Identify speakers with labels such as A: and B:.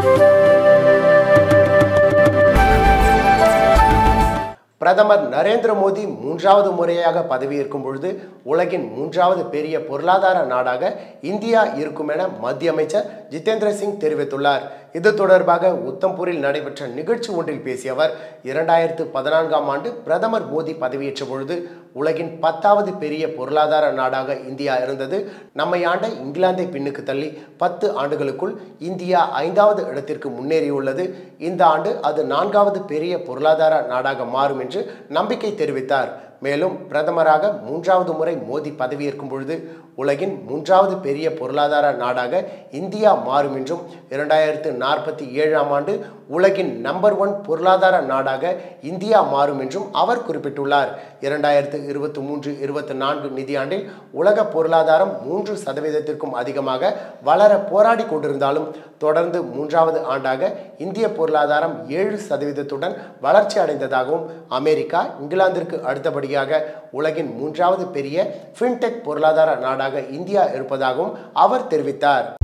A: பிரதமர் நரேந்திர மோடி மூன்றாவது முறையாக பதவியேற்கும் பொழுது உலகின் மூன்றாவது பெரிய பொருளாதார நாடாக இந்தியா இருக்கும் என மத்திய அமைச்சர் ஜிதேந்திர சிங் தெரிவித்துள்ளார் இது தொடர்பாக உத்தம்பூரில் நடைபெற்ற நிகழ்ச்சி ஒன்றில் பேசிய அவர் இரண்டாயிரத்து பதினான்காம் ஆண்டு பிரதமர் மோடி பதவியேற்ற பொழுது உலகின் பத்தாவது பெரிய பொருளாதார நாடாக இந்தியா இருந்தது நம்மை ஆண்ட இங்கிலாந்தை பின்னுக்கு தள்ளி பத்து ஆண்டுகளுக்குள் இந்தியா ஐந்தாவது இடத்திற்கு முன்னேறியுள்ளது இந்த ஆண்டு அது நான்காவது பெரிய பொருளாதார நாடாக மாறும் என்று நம்பிக்கை தெரிவித்தார் மேலும் பிரதமராக மூன்றாவது முறை மோடி பதவியேற்கும் பொழுது உலகின் மூன்றாவது பெரிய பொருளாதார நாடாக இந்தியா மாறும் என்றும் இரண்டாயிரத்து நாற்பத்தி ஏழாம் ஆண்டு உலகின் நம்பர் ஒன் பொருளாதார நாடாக இந்தியா மாறும் என்றும் அவர் குறிப்பிட்டுள்ளார் இரண்டாயிரத்து இருபத்தி மூன்று இருபத்தி நான்கு நிதியாண்டில் உலக பொருளாதாரம் மூன்று சதவீதத்திற்கும் அதிகமாக வளர போராடி கொண்டிருந்தாலும் தொடர்ந்து மூன்றாவது ஆண்டாக இந்திய பொருளாதாரம் ஏழு சதவீதத்துடன் வளர்ச்சி அடைந்ததாகவும் அமெரிக்கா இங்கிலாந்திற்கு அடுத்தபடியாக உலகின் மூன்றாவது பெரிய ஃபின்டெக் பொருளாதார நாடாக இந்தியா இருப்பதாகவும் அவர் தெரிவித்தார்